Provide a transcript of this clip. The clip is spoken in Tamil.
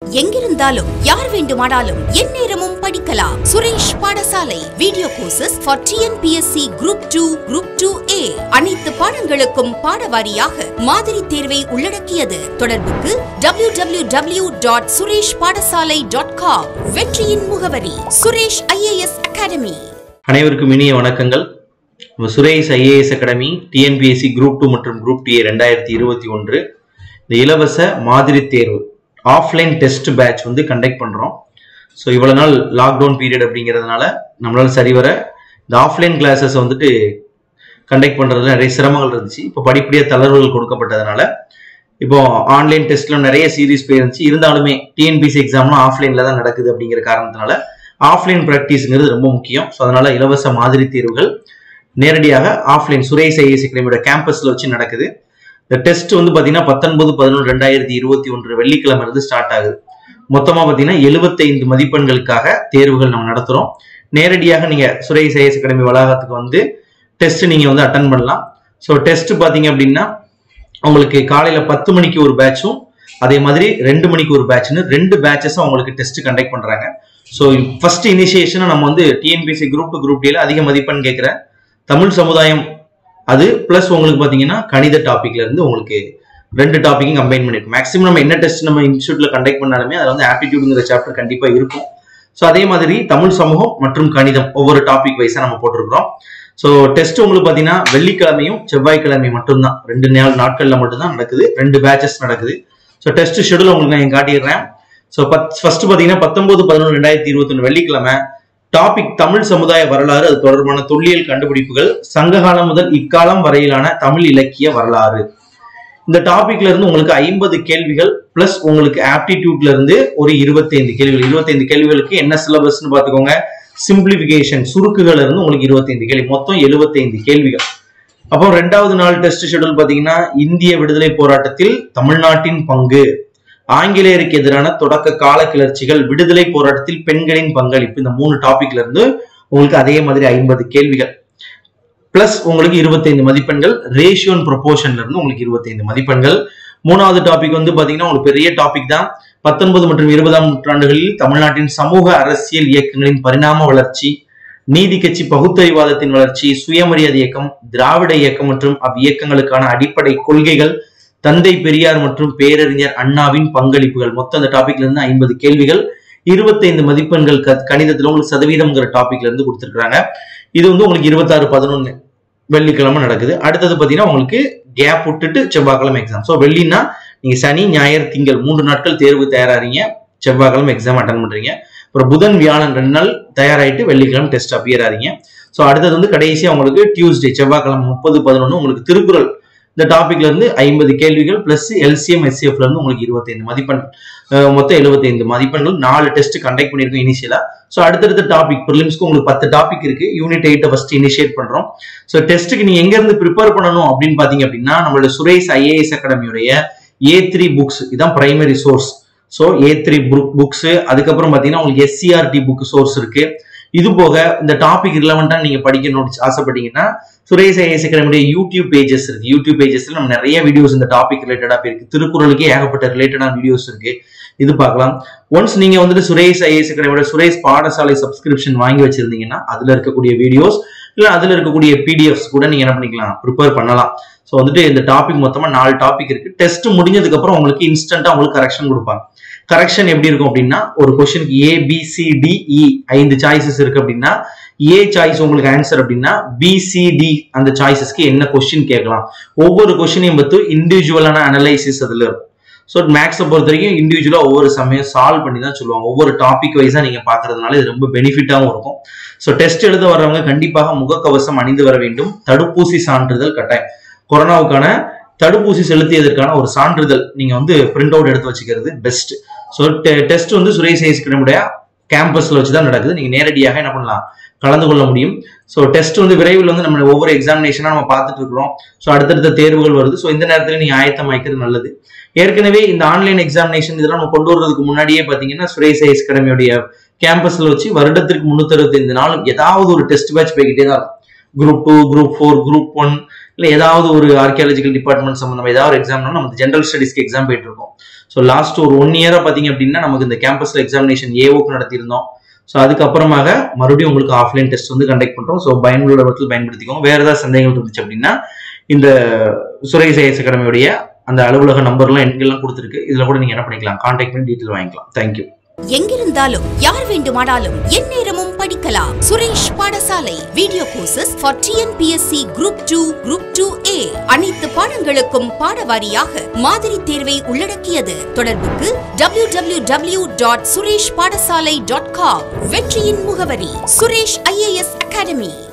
எங்கிருந்தாலும் யார் வேண்டுமானாலும் எந்நேரமும் படிக்கலாம் Suresh Padasalai video courses for TNPSC group two group two A அனைத்து பாடங்களுக்கும் பாடவாரியாக மாதிரி தேர்வை உள்ளடக்கியது தொடர்புக்கு W W W dot Suresh Padasalai dot com வெற்றியின் முகவரி சுரேஷ் ஐஏஎஸ் அகாடமி அனைவருக்கும் இனிய வணக்கங்கள் நம்ம Suresh IAS academy TNPSC group two மற்றும் குரூப் டி ரெண்டாயிரத்தி இருபத்தி ஒன்று இந்த இலவச மாதிரி தேர்வு ஆஃப்லைன் டெஸ்ட் பேட்ச் வந்து கண்டக்ட் பண்ணுறோம் ஸோ இவ்வளோ நாள் லாக்டவுன் பீரியட் அப்படிங்கிறதுனால நம்மளால சரிவர இந்த ஆஃப்லைன் கிளாஸஸ் வந்துட்டு கண்டக்ட் பண்ணுறதுல நிறைய சிரமங்கள் இருந்துச்சு இப்போ படிப்படியாக தளர்வுகள் கொடுக்கப்பட்டதுனால இப்போ ஆன்லைன் டெஸ்ட்ல நிறைய சீரிஸ் போயிருந்துச்சு இருந்தாலுமே டிஎன்பிசி எக்ஸாம்லாம் ஆஃப்லைனில் தான் நடக்குது அப்படிங்கிற காரணத்தினால ஆஃப்லைன் ப்ராக்டிஸ்ங்கிறது ரொம்ப முக்கியம் ஸோ அதனால இலவச மாதிரி தேர்வுகள் நேரடியாக ஆஃப்லைன் சுரேஷ் ஐஏஎஸ் அகாடமியோட கேம்பஸ்ல வச்சு நடக்குது இந்த டெஸ்ட் வந்து பார்த்தீங்கன்னா பத்தொன்பது பதினொன்று ரெண்டாயிரத்தி இருபத்தி ஒன்று வெள்ளிக்கிழமை இருந்து ஸ்டார்ட் ஆகுது மொத்தமாக பார்த்தீங்கன்னா எழுபத்தைந்து மதிப்பெண்களுக்காக தேர்வுகள் நம்ம நடத்துகிறோம் நேரடியாக நீங்கள் சுரேஷ் ஐஏஎஸ் அகாடமி வளாகத்துக்கு வந்து டெஸ்ட் நீங்கள் வந்து அட்டன் பண்ணலாம் ஸோ டெஸ்ட் பார்த்தீங்க அப்படின்னா உங்களுக்கு காலையில் பத்து மணிக்கு ஒரு பேட்சும் அதே மாதிரி ரெண்டு மணிக்கு ஒரு பேட்ச்னு ரெண்டு பேட்சஸும் உங்களுக்கு டெஸ்ட் கண்டக்ட் பண்ணுறாங்க ஸோ ஃபர்ஸ்ட் இனிஷியேஷனை நம்ம வந்து டிஎன்பிசி குரூப் டு குரூப் டியில் அதிக மதிப்பெண் கேட்குற தமிழ் சமுதாயம் அது ப்ளஸ் உங்களுக்கு பார்த்தீங்கன்னா கணித டாபிக்ல இருந்து உங்களுக்கு ரெண்டு டாப்பிக்கும் கம்பைன் பண்ணிருக்கோம் மேக்ஸிமம் நம்ம என்ன டெஸ்ட் நம்ம இன்ஸ்டியூட்ல கண்டக்ட் பண்ணாலுமே அதில் வந்து ஆப்டிடியூடுங்கிற சாப்டர் கண்டிப்பாக இருக்கும் ஸோ அதே மாதிரி தமிழ் சமூகம் மற்றும் கணிதம் ஒவ்வொரு டாபிக் வைஸாக நம்ம போட்டிருக்கிறோம் ஸோ டெஸ்ட் உங்களுக்கு பார்த்தீங்கன்னா வெள்ளிக்கிழமையும் செவ்வாய்க்கிழமை மட்டும்தான் ரெண்டு நாள் நாட்களில் மட்டும்தான் நடக்குது ரெண்டு பேட்சஸ் நடக்குது ஸோ டெஸ்ட் ஷெடியூல் உங்களுக்கு நான் காட்டிடுறேன் ஸோ பத் ஃபர்ஸ்ட் பார்த்தீங்கன்னா பத்தொன்பது பதினொன்று ரெண்டாயிரத்தி இருபத்தொன்று வெள்ளிக்கிழமை டாபிக் தமிழ் சமுதாய வரலாறு அது தொடர்பான தொல்லியல் கண்டுபிடிப்புகள் சங்ககாலம் முதல் இக்காலம் வரையிலான தமிழ் இலக்கிய வரலாறு இந்த டாபிக்ல இருந்து உங்களுக்கு ஐம்பது கேள்விகள் பிளஸ் உங்களுக்கு ஆப்டிடியூட்ல இருந்து ஒரு இருபத்தைந்து கேள்விகள் இருபத்தைந்து கேள்விகளுக்கு என்ன சிலபஸ்னு பார்த்துக்கோங்க சிம்பிளிபிகேஷன் சுருக்குகள் இருந்து உங்களுக்கு இருபத்தைந்து கேள்வி மொத்தம் எழுபத்தைந்து கேள்விகள் அப்போ ரெண்டாவது நாள் டெஸ்ட் ஷெடியூல் பார்த்தீங்கன்னா இந்திய விடுதலை போராட்டத்தில் தமிழ்நாட்டின் பங்கு ஆங்கிலேயருக்கு எதிரான தொடக்க கால கிளர்ச்சிகள் விடுதலை போராட்டத்தில் பெண்களின் பங்களிப்பு இந்த மூணு டாபிக்ல இருந்து உங்களுக்கு அதே மாதிரி ஐம்பது கேள்விகள் பிளஸ் உங்களுக்கு இருபத்தைந்து மதிப்பெண்கள் ரேஷியோ அண்ட் ப்ரொபோர்ஷன்ல இருந்து உங்களுக்கு இருபத்தைந்து மதிப்பெண்கள் மூணாவது டாபிக் வந்து பாத்தீங்கன்னா உங்களுக்கு பெரிய டாபிக் தான் பத்தொன்பது மற்றும் இருபதாம் நூற்றாண்டுகளில் தமிழ்நாட்டின் சமூக அரசியல் இயக்கங்களின் பரிணாம வளர்ச்சி நீதி கட்சி பகுத்தறிவாதத்தின் வளர்ச்சி சுயமரியாதை இயக்கம் திராவிட இயக்கம் மற்றும் அவ்வியக்கங்களுக்கான அடிப்படை கொள்கைகள் தந்தை பெரியார் மற்றும் பேரறிஞர் அண்ணாவின் பங்களிப்புகள் மொத்தம் அந்த டாபிக்ல இருந்து ஐம்பது கேள்விகள் இருபத்தைந்து மதிப்பெண்கள் க- கணிதத்துல உங்களுக்கு சதவீதம்ங்கிற டாபிக்ல இருந்து கொடுத்துருக்காங்க இது வந்து உங்களுக்கு இருபத்தாறு பதினொன்னு வெள்ளிக்கிழமை நடக்குது அடுத்தது பாத்தீங்கன்னா உங்களுக்கு கேப் விட்டுட்டு செவ்வாய்க்கிழமை எக்ஸாம் ஸோ வெள்ளினா நீங்க சனி ஞாயிறு திங்கள் மூன்று நாட்கள் தேர்வு தயாராறீங்க செவ்வாய்க்கிழமை எக்ஸாம் அட்டன் பண்றீங்க அப்புறம் புதன் வியாழன் ரெண்டு நாள் தயாராயிட்டு வெள்ளிக்கிழமை டெஸ்ட் அப்பியர் ஆறீங்க ஸோ அடுத்தது வந்து கடைசியா உங்களுக்கு டியூஸ்டே செவ்வாய்க்கிழமை முப்பது பதினொன்று உங்களுக்கு திருக்குறள் இந்த டாபிக்ல இருந்து ஐம்பது கேள்விகள் பிளஸ் எல்சிஎம் எஸ்சிஎஃப்ல இருந்து உங்களுக்கு இருபத்தைந்து மதிப்பெண் அஹ் மொத்தம் எழுபத்தைந்து மதிப்பெண்கள் நாலு டெஸ்ட் கண்டக்ட் பண்ணியிருக்கோம் இனிஷியலா ஸோ அடுத்தடுத்த டாபிக் ப்ரிலிம்ஸ்க்கு உங்களுக்கு பத்து டாபிக் இருக்கு யூனிட் எயிட்டை ஃபர்ஸ்ட் இனிஷியேட் பண்றோம் ஸோ டெஸ்ட்டுக்கு நீங்க எங்க இருந்து ப்ரிப்பேர் பண்ணணும் அப்படின்னு பாத்தீங்க அப்படின்னா நம்மளோட சுரேஷ் ஐஏஎஸ் அகாடமியுடைய ஏ த்ரீ புக்ஸ் இதான் primary source so A three book books அதுக்கப்புறம் பாத்தீங்கன்னா உங்களுக்கு எஸ்சிஆர்டி புக் சோர்ஸ் இருக்கு இது போக இந்த டாபிக் ரிலவெண்டா நீங்க படிக்கணும்னு ஆசைப்பட்டீங்கன்னா சுரேஷ் ஐஎஸ் அகாடமியுடைய யூடியூப் பேஜஸ் இருக்கு யூடியூப் பேஜஸ்ல நம்ம நிறைய வீடியோஸ் இந்த டாபிக் ரிலேட்டடா போயிருக்கு திருக்குறளுக்கு ஏகப்பட்ட ரிலேட்டடான வீடியோஸ் இருக்கு இது பார்க்கலாம் ஒன்ஸ் நீங்க வந்துட்டு சுரேஷ் ஐஏஎஸ் அகாடமியோட சுரேஷ் பாடசாலை சப்ஸ்கிரிப்ஷன் வாங்கி வச்சிருந்தீங்கன்னா அதுல இருக்கக்கூடிய வீடியோஸ் இல்ல அதுல இருக்கக்கூடிய பிடிஎஃப்ஸ் கூட நீங்க என்ன பண்ணிக்கலாம் ப்ரிப்பேர் பண்ணலாம் ஸோ வந்துட்டு இந்த டாபிக் மொத்தமா நாலு டாபிக் இருக்கு டெஸ்ட் முடிஞ்சதுக்கு அப்புறம் உங்களுக்கு இன்ஸ்டன்டா உங்களுக்கு கரெக்ஷன் கொடுப்பாங்க கரெக்ஷன் எப்படி இருக்கும் அப்படின்னா ஒரு கொஸ்டினுக்கு A B C D E ஐந்து சாய்ஸஸ் இருக்கு அப்படின்னா ஏ சாய்ஸ் உங்களுக்கு ஆன்சர் அப்படின்னா பி சி டி அந்த சாய்ஸஸ்க்கு என்ன கொஸ்டின் கேட்கலாம் ஒவ்வொரு கொஸ்டினையும் பத்தி இண்டிவிஜுவலான அனலைசிஸ் அதுல இருக்கும் ஸோ மேக்ஸை பொறுத்த வரைக்கும் இண்டிவிஜுவலாக ஒவ்வொரு சமயம் சால்வ் பண்ணி தான் சொல்லுவாங்க ஒவ்வொரு டாபிக் வைஸாக நீங்கள் பார்க்கறதுனால இது ரொம்ப பெனிஃபிட்டாகவும் இருக்கும் ஸோ டெஸ்ட் எழுத வர்றவங்க கண்டிப்பாக முகக்கவசம் அணிந்து வர வேண்டும் தடுப்பூசி சான்றிதழ் கட்டாயம் கொரோனாவுக்கான தடுப்பூசி செலுத்தியதற்கான ஒரு சான்றிதழ் நீங்க வந்து பிரிண்ட் அவுட் எடுத்து வச்சுக்கிறது பெஸ்ட் ஸோ டெஸ்ட் வந்து சுரேஷ் ஐஸ்கிரமுடைய கேம்பஸ்ல வச்சு தான் நடக்குது நீங்க நேரடியாக என்ன பண்ணலாம் கலந்து கொள்ள முடியும் ஸோ டெஸ்ட் வந்து விரைவில் வந்து நம்ம ஒவ்வொரு எக்ஸாமினேஷனாக நம்ம பார்த்துட்டு இருக்கிறோம் ஸோ அடுத்தடுத்த தேர்வுகள் வருது ஸோ இந்த நேரத்தில் நீங்கள் ஆயத்தமாக்கிறது நல்லது ஏற்கனவே இந்த ஆன்லைன் எக்ஸாமினேஷன் இதெல்லாம் நம்ம கொண்டு வர்றதுக்கு முன்னாடியே பார்த்தீங்கன்னா சுரேஷ் ஐஸ் அகாடமியோடைய கேம்பஸ்ல வச்சு வருடத்திற்கு முன்னூத்தி அறுபத்தைந்து நாளும் ஏதாவது ஒரு டெஸ்ட் பேட்ச் போய்கிட்டே தான் இருக்கும் group two group four group one இல்லை ஏதாவது ஒரு ஆர்கியாலஜிக்கல் டிபார்ட்மெண்ட் சம்மந்தம் ஏதாவது ஒரு எக்ஸாம்னா நம்ம ஜென்ரல் ஸ்டடிஸ்க்கு எக்ஸாம் போயிட்டு இருக்கோம் ஸோ லாஸ்ட் ஒரு ஒன் இயரா பாத்தீங்க அப்படின்னா நமக்கு இந்த கேம்பஸ்ல எக்ஸாமினேஷன் ஏஓக்கு நடத்தியிருந்தோம் ஸோ அதுக்கப்புறமாக மறுபடியும் உங்களுக்கு ஆஃப்லைன் டெஸ்ட் வந்து கண்டக்ட் பண்றோம் ஸோ பயனுள்ள இடத்துல பயன்படுத்திக்கோங்க வேற ஏதாவது சந்தேகங்கள் இருந்துச்சு அப்படின்னா இந்த சுரேஷ் ஐஎஸ் அகாடமியுடைய அந்த அலுவலக நம்பர்லாம் எண்கள்லாம் கொடுத்துருக்கு இதுல கூட நீங்க என்ன பண்ணிக்கலாம் கான்டாக்ட் பண்ணி டீட்டெயில் வாங்கிக்கலாம் தேங்க்யூ எங்கிருந்தாலும் யார் வேண்டுமானாலும் எந்நேரமும் படிக்கலாம் Suresh Padasalai video courses for TNPSC group two group two A அனைத்து பாடங்களுக்கும் பாடவாரியாக மாதிரி தேர்வை உள்ளடக்கியது தொடர்புக்கு W W W dot Suresh Padasalai dot com வெற்றியின் முகவரி சுரேஷ் ஐஏஎஸ் அகாடமி